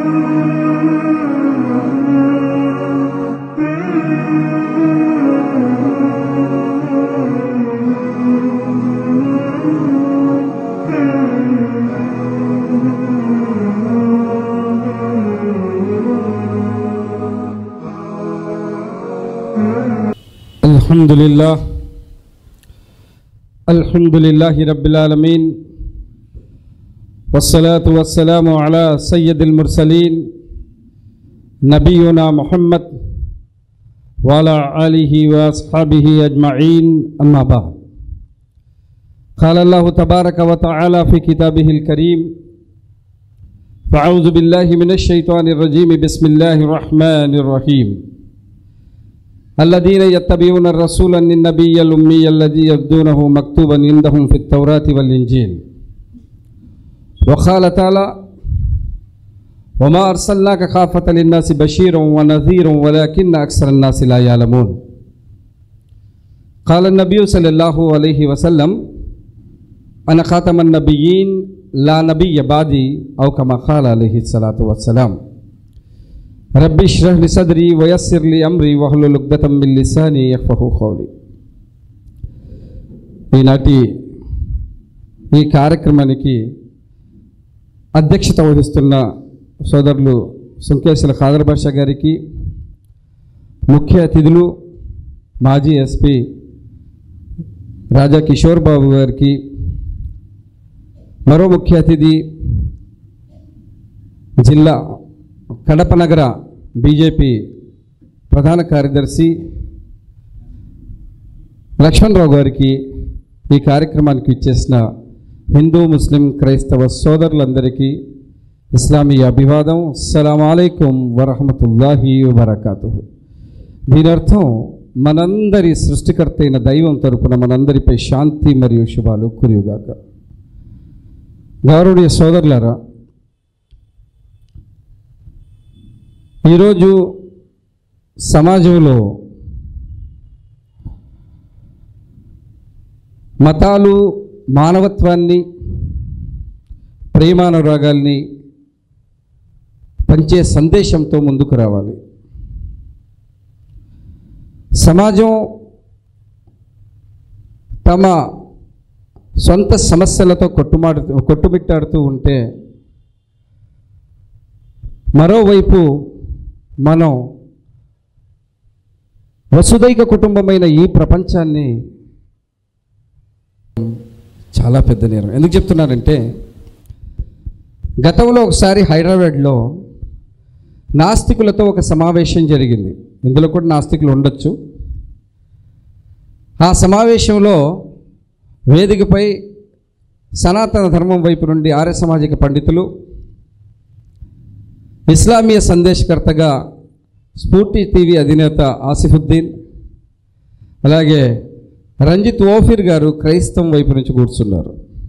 الحمد لله الحمد لله رب العالمين والصلاة والسلام على سيد المرسلين نبينا محمد وعلى آله وأصحابه أجمعين أما بعد قال الله تبارك وتعالى في كتابه الكريم فأعوذ بالله من الشيطان الرجيم بسم الله الرحمن الرحيم الذين يتبعون الرسول النبي الأمي الذي يبدونه مكتوبا عندهم في التوراة والإنجيل وقال تعالى وما أرسلناك خافة للناس بشيرا ونذيرا ولكن أكثر الناس لا يعلمون قال النبي صلى الله عليه وسلم أنا خاتم النبيين لا نبي بعدي أو كما قال عليه الصلاة والسلام రబ్బి ష్రహ్ లి సద్రి వయస్సిర్ లి అమ్రి వహ్లుల్ ఉగ్దతం మిన్ లిసాని యఫ్ఖహు ఖౌలి ఈనాటి ఈ కార్యక్రమానికి అధ్యక్షత వహిస్తున్న సోదరులు సుంకేశ్వర ఖాదర్ బాషా గారికి ముఖ్య అతిథులు మాజీ ఎస్పీ రాజా కిషోర్ బాబు గారికి మరో ముఖ్య అతిథి జిల్లా కడప నగర బీజేపీ ప్రధాన కార్యదర్శి లక్ష్మణరావు గారికి ఈ కార్యక్రమానికి ఇచ్చేసిన హిందూ ముస్లిం క్రైస్తవ సోదరులందరికీ ఇస్లామీ అభివాదం అస్సలం అయికం వరహమతుల్లాహి వబర్కాతు దీని అర్థం మనందరి సృష్టికర్త అయిన దైవం తరపున మనందరిపై శాంతి మరియు శుభాలు కురియుగాక గౌరవనీయ సోదరులారా ఈరోజు సమాజంలో మతాలు మానవత్వాన్ని ప్రేమానురాగాల్ని పంచే సందేశంతో ముందుకు రావాలి సమాజం తమ సొంత సమస్యలతో కొట్టుమాడు కొట్టుమిట్టాడుతూ ఉంటే మరోవైపు మనం వసుదైక కుటుంబమైన ఈ ప్రపంచాన్ని చాలా పెద్ద నేరం ఎందుకు చెప్తున్నానంటే గతంలో ఒకసారి హైదరాబాద్లో నాస్తికులతో ఒక సమావేశం జరిగింది ఇందులో కూడా నాస్తికులు ఉండొచ్చు ఆ సమావేశంలో వేదికపై సనాతన ధర్మం వైపు నుండి ఆర్య సామాజిక పండితులు ఇస్లామీయ సందేశకర్తగా స్ఫూర్తి టీవీ అధినేత ఆసిఫుద్దీన్ అలాగే రంజిత్ ఓఫిర్ గారు క్రైస్తవం వైపు నుంచి కూర్చున్నారు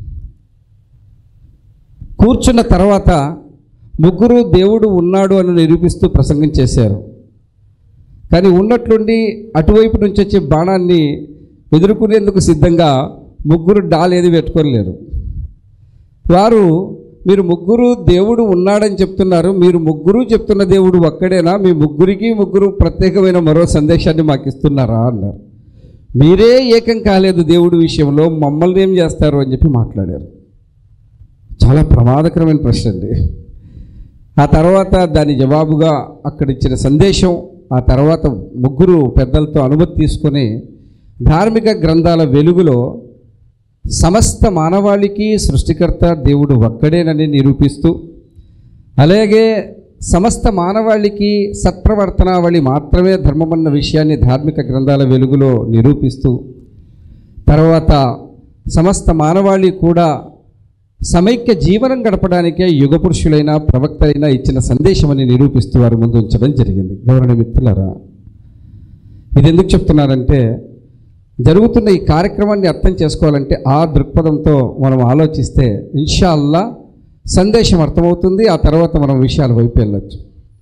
కూర్చున్న తర్వాత ముగ్గురు దేవుడు ఉన్నాడు అని నిరూపిస్తూ ప్రసంగం చేశారు కానీ ఉన్నట్లుండి అటువైపు నుంచి వచ్చే బాణాన్ని ఎదుర్కొనేందుకు సిద్ధంగా ముగ్గురు డాల్ ఏది పెట్టుకోలేరు వారు మీరు ముగ్గురు దేవుడు ఉన్నాడని చెప్తున్నారు మీరు ముగ్గురు చెప్తున్న దేవుడు ఒక్కడేనా మీ ముగ్గురికి ముగ్గురు ప్రత్యేకమైన మరో సందేశాన్ని మాకు ఇస్తున్నారా అన్నారు మీరే ఏకం కాలేదు దేవుడి విషయంలో మమ్మల్ని ఏం చేస్తారు అని చెప్పి మాట్లాడారు చాలా ప్రమాదకరమైన ప్రశ్న అండి ఆ తర్వాత దాని జవాబుగా అక్కడ ఇచ్చిన సందేశం ఆ తర్వాత ముగ్గురు పెద్దలతో అనుమతి తీసుకొని ధార్మిక గ్రంథాల వెలుగులో సమస్త మానవాళికి సృష్టికర్త దేవుడు ఒక్కడేనని నిరూపిస్తూ అలాగే సమస్త మానవాళికి సత్ప్రవర్తనావళి మాత్రమే ధర్మమన్న విషయాన్ని ధార్మిక గ్రంథాల వెలుగులో నిరూపిస్తూ తర్వాత సమస్త మానవాళి కూడా సమైక్య జీవనం గడపడానికే యుగ పురుషులైన ప్రవక్తలైన ఇచ్చిన సందేశమని నిరూపిస్తూ వారి ముందు ఉంచడం జరిగింది గౌరవ మిత్రులారా ఇది ఎందుకు చెప్తున్నారంటే జరుగుతున్న ఈ కార్యక్రమాన్ని అర్థం చేసుకోవాలంటే ఆ దృక్పథంతో మనం ఆలోచిస్తే ఇన్షాల్లా సందేశం అర్థమవుతుంది ఆ తర్వాత మనం విషయాల వైపు వెళ్ళచ్చు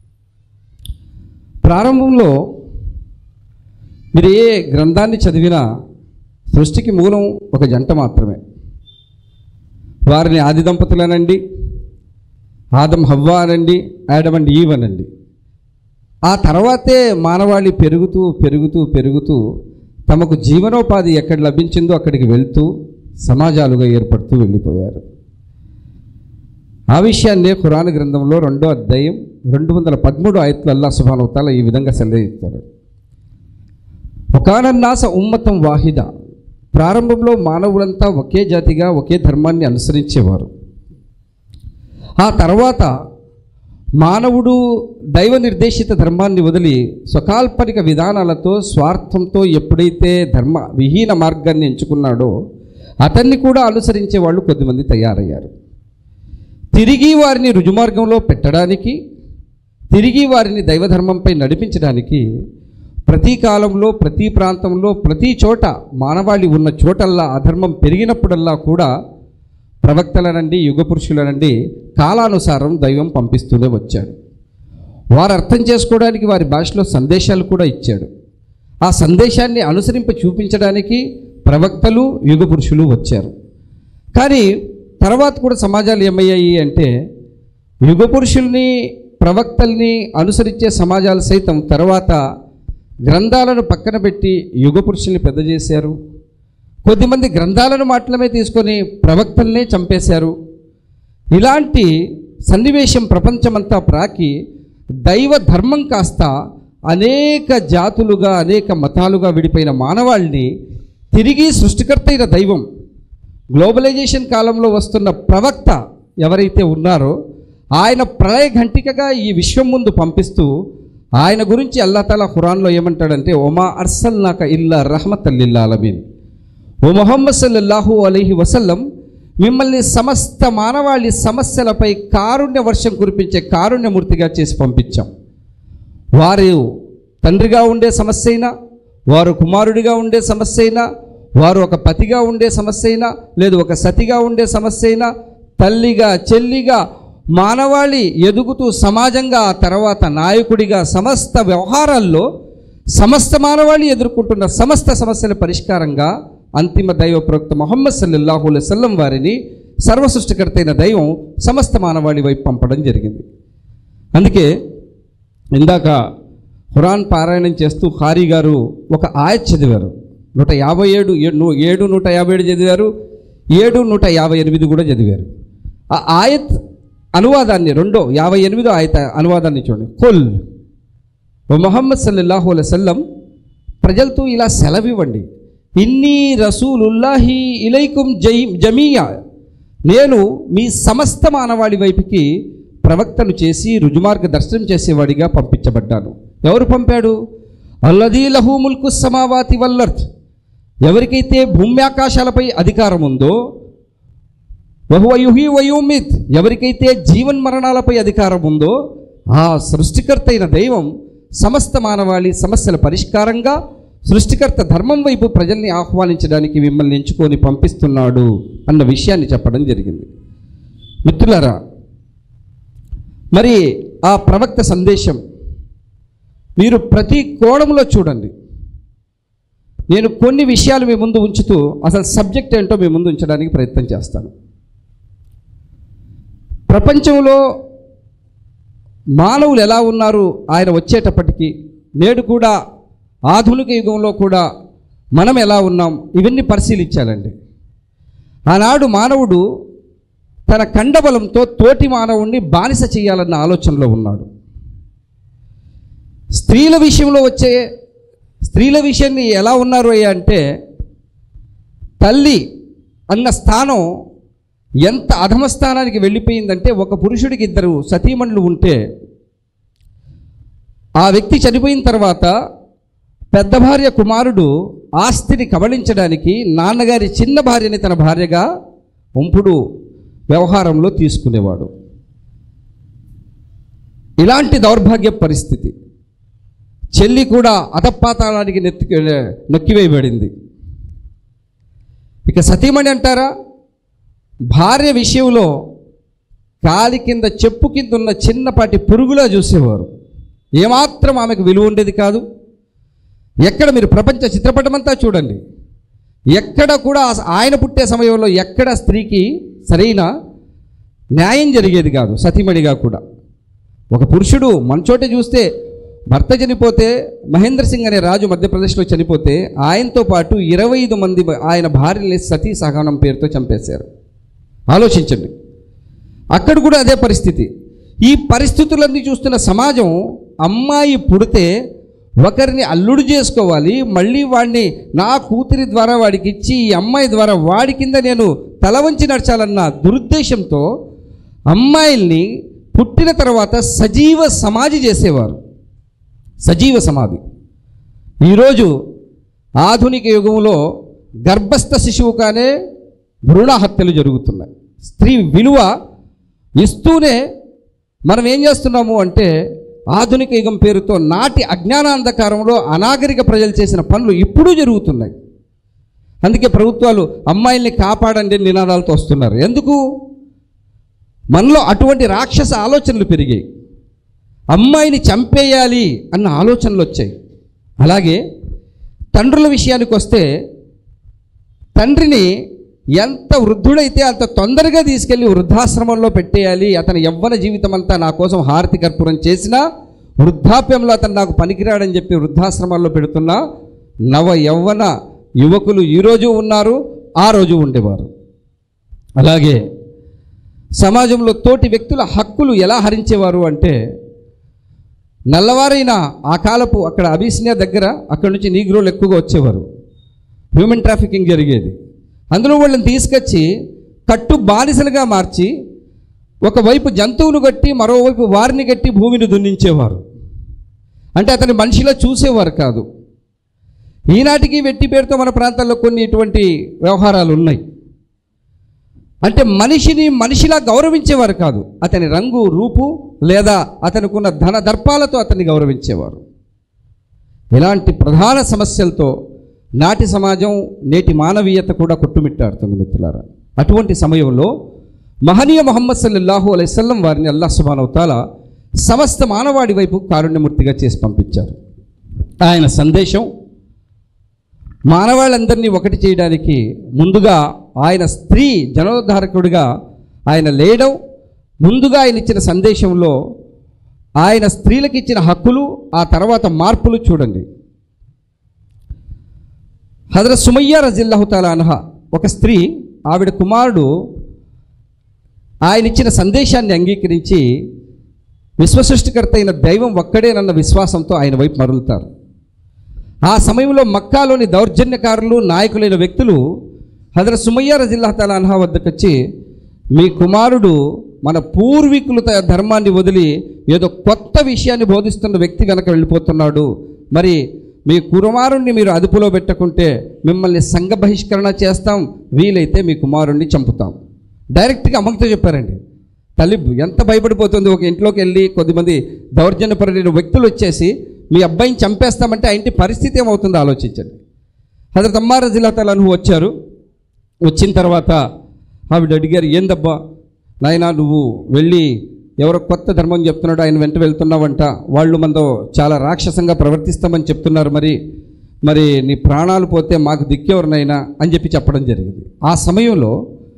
ప్రారంభంలో మీరు ఏ గ్రంథాన్ని చదివినా సృష్టికి మూలం ఒక జంట మాత్రమే వారిని ఆది దంపతులనండి ఆదం హవ్వ అనండి యాడమ్ అండ్ ఈవ్ అనండి ఆ తర్వాతే మానవాళి పెరుగుతూ పెరుగుతూ పెరుగుతూ తమకు జీవనోపాధి ఎక్కడ లభించిందో అక్కడికి వెళ్తూ సమాజాలుగా ఏర్పడుతూ వెళ్ళిపోయారు ఆ విషయాన్నే ఖురాన్ గ్రంథంలో రెండో అధ్యాయం రెండు వందల పదమూడు ఆయత్లు అల్లా సుభానవతాల ఈ విధంగా సెలవిస్తారు ఒకనన్నాస ఉమ్మతం వాహిద ప్రారంభంలో మానవులంతా ఒకే జాతిగా ఒకే ధర్మాన్ని అనుసరించేవారు ఆ తర్వాత మానవుడు దైవ నిర్దేశిత ధర్మాన్ని వదిలి స్వకాల్పనిక విధానాలతో స్వార్థంతో ఎప్పుడైతే ధర్మ విహీన మార్గాన్ని ఎంచుకున్నాడో అతన్ని కూడా అనుసరించే వాళ్ళు కొద్దిమంది తయారయ్యారు తిరిగి వారిని రుజుమార్గంలో పెట్టడానికి తిరిగి వారిని దైవధర్మంపై నడిపించడానికి ప్రతి కాలంలో ప్రతి ప్రాంతంలో ప్రతి చోట మానవాళి ఉన్న చోటల్లా అధర్మం పెరిగినప్పుడల్లా కూడా ప్రవక్తలనండి యుగ పురుషులనండి కాలానుసారం దైవం పంపిస్తూనే వచ్చాడు వారు అర్థం చేసుకోవడానికి వారి భాషలో సందేశాలు కూడా ఇచ్చాడు ఆ సందేశాన్ని అనుసరింప చూపించడానికి ప్రవక్తలు యుగ పురుషులు వచ్చారు కానీ తర్వాత కూడా సమాజాలు ఏమయ్యాయి అంటే యుగ పురుషుల్ని ప్రవక్తల్ని అనుసరించే సమాజాలు సైతం తర్వాత గ్రంథాలను పక్కన పెట్టి యుగ పురుషుల్ని పెద్ద చేశారు కొద్దిమంది గ్రంథాలను మాత్రమే తీసుకొని ప్రవక్తల్నే చంపేశారు ఇలాంటి సన్నివేశం ప్రపంచమంతా ప్రాకి దైవ ధర్మం కాస్త అనేక జాతులుగా అనేక మతాలుగా విడిపోయిన మానవాళిని తిరిగి సృష్టికర్త అయిన దైవం గ్లోబలైజేషన్ కాలంలో వస్తున్న ప్రవక్త ఎవరైతే ఉన్నారో ఆయన ప్రళయ ఘంటికగా ఈ విశ్వం ముందు పంపిస్తూ ఆయన గురించి అల్లా తలా ఖురాన్లో ఏమంటాడంటే ఒమా అర్సల్నాక ఇల్లా రహమతల్లిల్లాలమీన్ ఓ మొహమ్మద్ సల్లల్లాహు అలైహి వసల్లం మిమ్మల్ని సమస్త మానవాళి సమస్యలపై కారుణ్య వర్షం కురిపించే కారుణ్యమూర్తిగా చేసి పంపించాం వారు తండ్రిగా ఉండే సమస్య అయినా వారు కుమారుడిగా ఉండే సమస్య అయినా వారు ఒక పతిగా ఉండే సమస్య అయినా లేదు ఒక సతిగా ఉండే సమస్య అయినా తల్లిగా చెల్లిగా మానవాళి ఎదుగుతూ సమాజంగా ఆ తర్వాత నాయకుడిగా సమస్త వ్యవహారాల్లో సమస్త మానవాళి ఎదుర్కొంటున్న సమస్త సమస్యల పరిష్కారంగా అంతిమ దైవ ప్రవక్త మొహమ్మద్ సల్లల్లాహు అలైహి వసల్లం వారిని సర్వ సృష్టికర్త అయిన దైవం సమస్త మానవాళి వైపు పంపడం జరిగింది అందుకే ఇందాక ఖురాన్ పారాయణం చేస్తూ ఖారీ గారు ఒక ఆయత్ చదివారు నూట యాభై ఏడు ఏ- ను- ఏడు నూట యాభై ఏడు చదివారు ఏడు నూట యాభై ఎనిమిది కూడా చదివారు ఆ ఆయత్ అనువాదాన్ని రెండో యాభై ఎనిమిదో ఆయత అనువాదాన్ని చూడండి కుల్ ఓ మొహమ్మద్ సల్లల్లాహు అలైహి వసల్లం ప్రజలతో ఇలా సెలవివ్వండి ఇన్నీ రసూలుల్లాహి ఇలైకుం జై జమీయా నేను మీ సమస్త మానవాళి వైపుకి ప్రవక్తను చేసి రుజుమార్గ దర్శనం చేసేవాడిగా పంపించబడ్డాను ఎవరు పంపాడు అల్లదీ లహు ముల్కు సమావాతి వల్లర్త్ ఎవరికైతే భూమి ఆకాశాలపై అధికారం ఉందో వహువ యుహి వయోమిత్ ఎవరికైతే జీవన్ మరణాలపై అధికారం ఉందో ఆ సృష్టికర్త అయిన దైవం సమస్త మానవాళి సమస్యల పరిష్కారంగా సృష్టికర్త ధర్మం వైపు ప్రజల్ని ఆహ్వానించడానికి మిమ్మల్ని ఎంచుకొని పంపిస్తున్నాడు అన్న విషయాన్ని చెప్పడం జరిగింది మిత్రులారా మరి ఆ ప్రవక్త సందేశం మీరు ప్రతి కోణంలో చూడండి నేను కొన్ని విషయాలు మీ ముందు ఉంచుతూ అసలు సబ్జెక్ట్ ఏంటో మీ ముందు ఉంచడానికి ప్రయత్నం చేస్తాను ప్రపంచంలో మానవులు ఎలా ఉన్నారు ఆయన వచ్చేటప్పటికి నేడు కూడా ఆధునిక యుగంలో కూడా మనం ఎలా ఉన్నాం ఇవన్నీ పరిశీలించాలండి ఆనాడు మానవుడు తన కండబలంతో తోటి మానవుణ్ణి బానిస చేయాలన్న ఆలోచనలో ఉన్నాడు స్త్రీల విషయంలో వచ్చే స్త్రీల విషయాన్ని ఎలా ఉన్నారు అయ్యా అంటే తల్లి అన్న స్థానం ఎంత అధమ స్థానానికి వెళ్ళిపోయిందంటే ఒక పురుషుడికి ఇద్దరు సతీమణులు ఉంటే ఆ వ్యక్తి చనిపోయిన తర్వాత పెద్ద భార్య కుమారుడు ఆస్తిని కబళించడానికి నాన్నగారి చిన్న భార్యని తన భార్యగా ఉంపుడు వ్యవహారంలో తీసుకునేవాడు ఇలాంటి దౌర్భాగ్య పరిస్థితి చెల్లి కూడా అధపాతాళానికి నెత్తి నొక్కివేయబడింది ఇక సతీమణి అంటారా భార్య విషయంలో కాలి కింద చెప్పు కింద ఉన్న చిన్నపాటి పురుగులా చూసేవారు ఏమాత్రం ఆమెకు విలువ ఉండేది కాదు ఎక్కడ మీరు ప్రపంచ చిత్రపటమంతా చూడండి ఎక్కడ కూడా ఆయన పుట్టే సమయంలో ఎక్కడ స్త్రీకి సరైన న్యాయం జరిగేది కాదు సతీమణిగా కూడా ఒక పురుషుడు మంచోటే చూస్తే భర్త చనిపోతే మహేంద్ర సింగ్ అనే రాజు మధ్యప్రదేశ్లో చనిపోతే ఆయనతో పాటు ఇరవై ఐదు మంది ఆయన భార్యని సతీ సహనం పేరుతో చంపేశారు ఆలోచించండి అక్కడ కూడా అదే పరిస్థితి ఈ పరిస్థితులన్నీ చూస్తున్న సమాజం అమ్మాయి పుడితే ఒకరిని అల్లుడు చేసుకోవాలి మళ్ళీ వాడిని నా కూతురి ద్వారా వాడికి ఇచ్చి ఈ అమ్మాయి ద్వారా వాడి కింద నేను తల వంచి నడచాలన్న దురుద్దేశంతో అమ్మాయిల్ని పుట్టిన తర్వాత సజీవ సమాధి చేసేవారు సజీవ సమాధి ఈరోజు ఆధునిక యుగంలో గర్భస్థ శిశువు కానే భ్రూణ హత్యలు జరుగుతున్నాయి స్త్రీ విలువ ఇస్తూనే మనం ఏం చేస్తున్నాము అంటే ఆధునిక యుగం పేరుతో నాటి అజ్ఞానాంధకారంలో అనాగరిక ప్రజలు చేసిన పనులు ఇప్పుడు జరుగుతున్నాయి అందుకే ప్రభుత్వాలు అమ్మాయిల్ని కాపాడండి అని నినాదాలతో వస్తున్నారు ఎందుకు మనలో అటువంటి రాక్షస ఆలోచనలు పెరిగాయి అమ్మాయిని చంపేయాలి అన్న ఆలోచనలు వచ్చాయి అలాగే తండ్రుల విషయానికి వస్తే తండ్రిని ఎంత వృద్ధుడైతే అంత తొందరగా తీసుకెళ్ళి వృద్ధాశ్రమంలో పెట్టేయాలి అతని యవ్వన జీవితం అంతా నా కోసం హారతి కర్పూరం చేసినా వృద్ధాప్యంలో అతను నాకు పనికిరాడని చెప్పి వృద్ధాశ్రమాల్లో పెడుతున్నా నవ యవ్వన యువకులు ఈరోజు ఉన్నారు ఆ రోజు ఉండేవారు అలాగే సమాజంలో తోటి వ్యక్తుల హక్కులు ఎలా హరించేవారు అంటే నల్లవారైన ఆ కాలపు అక్కడ అబీసినియా దగ్గర అక్కడ నుంచి నీగ్రోలు ఎక్కువగా వచ్చేవారు హ్యూమన్ ట్రాఫికింగ్ జరిగేది అందులో వాళ్ళని తీసుకొచ్చి కట్టు బానిసలుగా మార్చి ఒకవైపు జంతువును కట్టి మరోవైపు వారిని కట్టి భూమిని దున్నించేవారు అంటే అతని మనిషిలా చూసేవారు కాదు ఈనాటికి వెట్టి పేరుతో మన ప్రాంతాల్లో కొన్ని ఇటువంటి వ్యవహారాలు ఉన్నాయి అంటే మనిషిని మనిషిలా గౌరవించేవారు కాదు అతని రంగు రూపు లేదా అతనికున్న ధన దర్పాలతో అతన్ని గౌరవించేవారు ఇలాంటి ప్రధాన సమస్యలతో నాటి సమాజం నేటి మానవీయత కూడా కొట్టుమిట్టాడుతుంది మిత్రులారా అటువంటి సమయంలో మహనీయ మొహమ్మద్ సల్లల్లాహు అలైవల్లం వారిని అల్లాహ్ సుబానవతాల సమస్త మానవాడి వైపు కారుణ్యమూర్తిగా చేసి పంపించారు ఆయన సందేశం మానవాళ్ళందరినీ ఒకటి చేయడానికి ముందుగా ఆయన స్త్రీ జనోద్ధారకుడిగా ఆయన లేయడం ముందుగా ఆయన ఇచ్చిన సందేశంలో ఆయన స్త్రీలకు ఇచ్చిన హక్కులు ఆ తర్వాత మార్పులు చూడండి హజరత్ సుమయ్య రజిల్లాహుతాల అనహ ఒక స్త్రీ ఆవిడ కుమారుడు ఆయన ఇచ్చిన సందేశాన్ని అంగీకరించి విశ్వసృష్టికర్త అయిన దైవం ఒక్కడేనన్న విశ్వాసంతో ఆయన వైపు మరులుతారు ఆ సమయంలో మక్కాలోని దౌర్జన్యకారులు నాయకులైన వ్యక్తులు హజరత్ సుమయ్య రజిల్లా తల అన్హా వద్దకు వచ్చి మీ కుమారుడు మన పూర్వీకుల త- ధర్మాన్ని వదిలి ఏదో కొత్త విషయాన్ని బోధిస్తున్న వ్యక్తి వెనక వెళ్ళిపోతున్నాడు మరి మీ కుమారుణ్ణి మీరు అదుపులో పెట్టుకుంటే మిమ్మల్ని సంఘ బహిష్కరణ చేస్తాం వీలైతే మీ కుమారుణ్ణి చంపుతాం డైరెక్ట్గా అమ్మకితో చెప్పారండి తల్లి ఎంత భయపడిపోతుంది ఒక ఇంట్లోకి వెళ్ళి కొద్దిమంది దౌర్జన్యపరులైన వ్యక్తులు వచ్చేసి మీ అబ్బాయిని చంపేస్తామంటే ఆ ఇంటి పరిస్థితి ఏమవుతుందో ఆలోచించండి హజరత్ అమ్మార జిల్లా తలను వచ్చారు వచ్చిన తర్వాత ఆవిడ అడిగారు ఏందబ్బా నాయనా నువ్వు వెళ్ళి ఎవరో కొత్త ధర్మం చెప్తున్నాడు ఆయన వెంట వెళ్తున్నావంట వాళ్ళు మనతో చాలా రాక్షసంగా ప్రవర్తిస్తామని చెప్తున్నారు మరి మరి నీ ప్రాణాలు పోతే మాకు దిక్కెవరినైనా అని చెప్పి చెప్పడం జరిగింది ఆ సమయంలో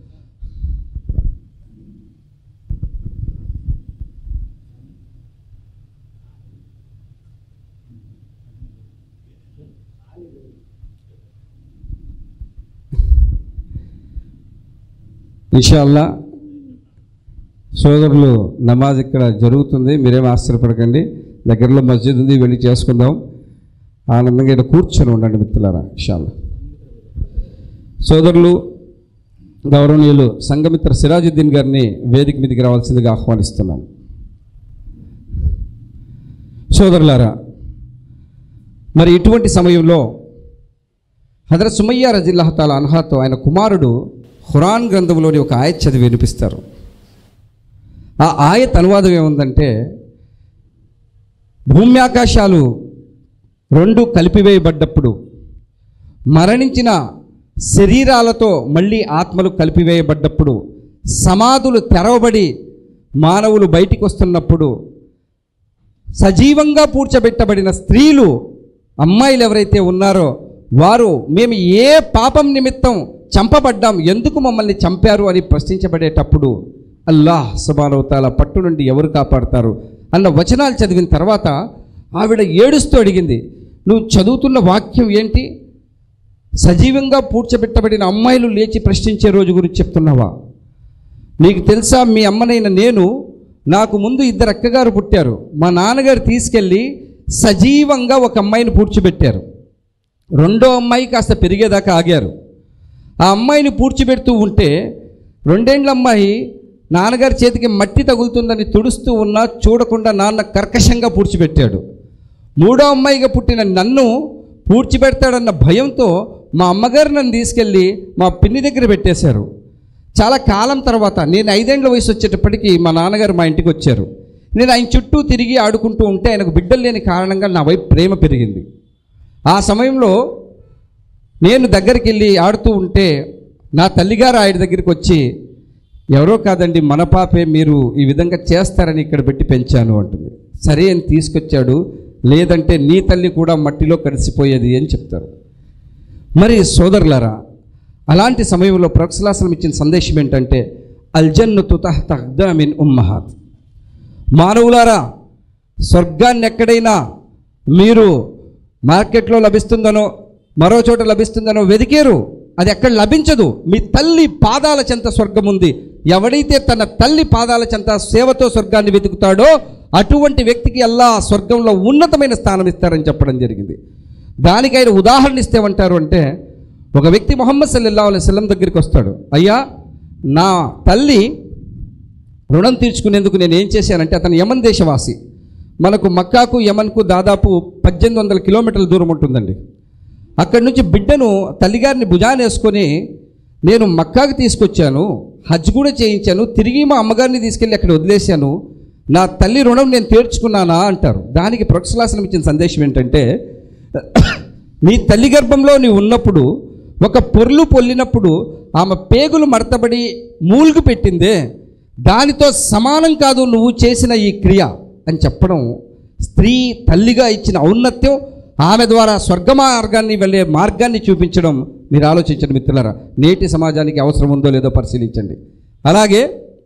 ఇన్షాల్లా సోదరులు నమాజ్ ఇక్కడ జరుగుతుంది మీరేం ఆశ్చర్యపడకండి దగ్గరలో మస్జిద్ ఉంది వెళ్ళి చేసుకుందాం ఆనందంగా ఇక్కడ కూర్చొని ఉండండి మిత్రులారా ఇన్షాల్లా సోదరులు గౌరవనీయులు సంఘమిత్ర సిరాజుద్దీన్ గారిని వేదిక మీదకి రావాల్సిందిగా ఆహ్వానిస్తున్నాను సోదరులారా మరి ఇటువంటి సమయంలో హజరత్ సుమయ్య రజిల్లాహతాల అన్హాతో ఆయన కుమారుడు ఖురాన్ గ్రంథంలోని ఒక ఆయత్ చదివి వినిపిస్తారు ఆ ఆయత్ అనువాదం ఏముందంటే భూమి ఆకాశాలు రెండు కలిపివేయబడ్డప్పుడు మరణించిన శరీరాలతో మళ్ళీ ఆత్మలు కలిపివేయబడ్డప్పుడు సమాధులు తెరవబడి మానవులు బయటికి వస్తున్నప్పుడు సజీవంగా పూడ్చబెట్టబడిన స్త్రీలు అమ్మాయిలు ఎవరైతే ఉన్నారో వారు మేము ఏ పాపం నిమిత్తం చంపబడ్డాం ఎందుకు మమ్మల్ని చంపారు అని ప్రశ్నించబడేటప్పుడు అల్లాహ్ సుబానవతాల పట్టు నుండి ఎవరు కాపాడతారు అన్న వచనాలు చదివిన తర్వాత ఆవిడ ఏడుస్తూ అడిగింది నువ్వు చదువుతున్న వాక్యం ఏంటి సజీవంగా పూడ్చబెట్టబడిన అమ్మాయిలు లేచి ప్రశ్నించే రోజు గురించి చెప్తున్నావా నీకు తెలుసా మీ అమ్మనైన నేను నాకు ముందు ఇద్దరు అక్కగారు పుట్టారు మా నాన్నగారు తీసుకెళ్ళి సజీవంగా ఒక అమ్మాయిని పూడ్చిపెట్టారు రెండో అమ్మాయి కాస్త పెరిగేదాకా ఆగారు ఆ అమ్మాయిని పూడ్చిపెడుతూ ఉంటే రెండేండ్ల అమ్మాయి నాన్నగారి చేతికి మట్టి తగులుతుందని తుడుస్తూ ఉన్నా చూడకుండా నాన్న కర్కశంగా పూడ్చిపెట్టాడు మూడో అమ్మాయిగా పుట్టిన నన్ను పూడ్చిపెడతాడన్న భయంతో మా అమ్మగారు నన్ను తీసుకెళ్ళి మా పిన్ని దగ్గర పెట్టేశారు చాలా కాలం తర్వాత నేను ఐదేండ్ల వయసు వచ్చేటప్పటికి మా నాన్నగారు మా ఇంటికి వచ్చారు నేను ఆయన చుట్టూ తిరిగి ఆడుకుంటూ ఉంటే ఆయనకు బిడ్డలు లేని కారణంగా నా వైపు ప్రేమ పెరిగింది ఆ సమయంలో నేను దగ్గరికి వెళ్ళి ఆడుతూ ఉంటే నా తల్లిగారు ఆయన దగ్గరికి వచ్చి ఎవరో కాదండి మన పాపే మీరు ఈ విధంగా చేస్తారని ఇక్కడ పెట్టి పెంచాను అంటుంది సరే అని తీసుకొచ్చాడు లేదంటే నీ తల్లి కూడా మట్టిలో కలిసిపోయేది అని చెప్తారు మరి సోదరులారా అలాంటి సమయంలో ప్రొక్సలాసనం ఇచ్చిన సందేశం ఏంటంటే అల్జన్నుతు తహ్తహ్దామిన్ ఉమ్మహాత్ మానవులారా స్వర్గాన్ని ఎక్కడైనా మీరు మార్కెట్లో లభిస్తుందనో మరో చోట లభిస్తుందనో వెదికేరు అది ఎక్కడ లభించదు మీ తల్లి పాదాల చెంత స్వర్గం ఉంది ఎవడైతే తన తల్లి పాదాల చెంత సేవతో స్వర్గాన్ని వెతుకుతాడో అటువంటి వ్యక్తికి అల్లా స్వర్గంలో ఉన్నతమైన స్థానం ఇస్తారని చెప్పడం జరిగింది దానికి ఆయన ఉదాహరణ ఇస్తేమంటారు అంటే ఒక వ్యక్తి మొహమ్మద్ సల్లల్లా అలైవల్లం దగ్గరికి వస్తాడు అయ్యా నా తల్లి రుణం తీర్చుకునేందుకు నేను ఏం చేశానంటే అతను యమన్ దేశవాసి మనకు మక్కాకు యమన్కు దాదాపు పద్దెనిమిది వందల కిలోమీటర్ల దూరం ఉంటుందండి అక్కడి నుంచి బిడ్డను తల్లిగారిని భుజాన వేసుకొని నేను మక్కాకు తీసుకొచ్చాను హజ్ కూడా చేయించాను తిరిగి మా అమ్మగారిని తీసుకెళ్ళి అక్కడ వదిలేశాను నా తల్లి రుణం నేను తీర్చుకున్నానా అంటారు దానికి ప్రొక్సలాసనం ఇచ్చిన సందేశం ఏంటంటే నీ తల్లి గర్భంలో నీవు ఉన్నప్పుడు ఒక పొర్లు పొల్లినప్పుడు ఆమె పేగులు మడతబడి మూలుగు పెట్టిందే దానితో సమానం కాదు నువ్వు చేసిన ఈ క్రియ అని చెప్పడం స్త్రీ తల్లిగా ఇచ్చిన ఔన్నత్యం ఆమె ద్వారా స్వర్గ మార్గాన్ని వెళ్ళే మార్గాన్ని చూపించడం మీరు ఆలోచించండి మిత్రులారా నేటి సమాజానికి అవసరం ఉందో లేదో పరిశీలించండి అలాగే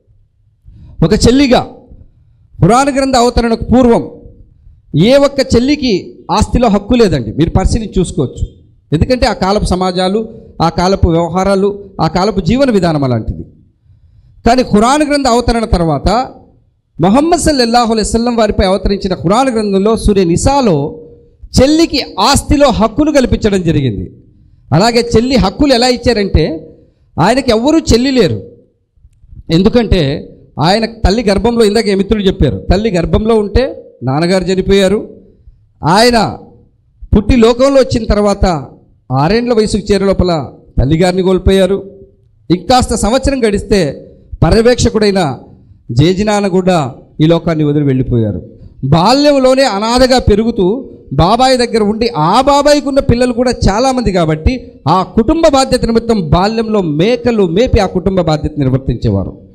ఒక చెల్లిగా పురాణ గ్రంథ అవతరణకు పూర్వం ఏ ఒక్క చెల్లికి ఆస్తిలో హక్కు లేదండి మీరు పరిశీలించి చూసుకోవచ్చు ఎందుకంటే ఆ కాలపు సమాజాలు ఆ కాలపు వ్యవహారాలు ఆ కాలపు జీవన విధానం అలాంటిది కానీ ఖురాన్ గ్రంథ అవతరణ తర్వాత మొహమ్మద్ సల్లల్లాహు అలైవల్లం వారిపై అవతరించిన ఖురాన్ గ్రంథంలో సూర్య నిసాలో చెల్లికి ఆస్తిలో హక్కును కల్పించడం జరిగింది అలాగే చెల్లి హక్కులు ఎలా ఇచ్చారంటే ఆయనకి ఎవ్వరూ చెల్లి లేరు ఎందుకంటే ఆయన తల్లి గర్భంలో ఇందాక ఈ మిత్రులు చెప్పారు తల్లి గర్భంలో ఉంటే నాన్నగారు చనిపోయారు ఆయన పుట్టి లోకంలో వచ్చిన తర్వాత ఆరేండ్ల వయసుకు చేరే లోపల తల్లిగారిని కోల్పోయారు ఇంకాస్త సంవత్సరం గడిస్తే పర్యవేక్షకుడైన జేజినాన్న కూడా ఈ లోకాన్ని వదిలి వెళ్ళిపోయారు బాల్యంలోనే అనాథగా పెరుగుతూ బాబాయ్ దగ్గర ఉండి ఆ బాబాయికి ఉన్న పిల్లలు కూడా చాలామంది కాబట్టి ఆ కుటుంబ బాధ్యత నిమిత్తం బాల్యంలో మేకలు మేపి ఆ కుటుంబ బాధ్యత నిర్వర్తించేవారు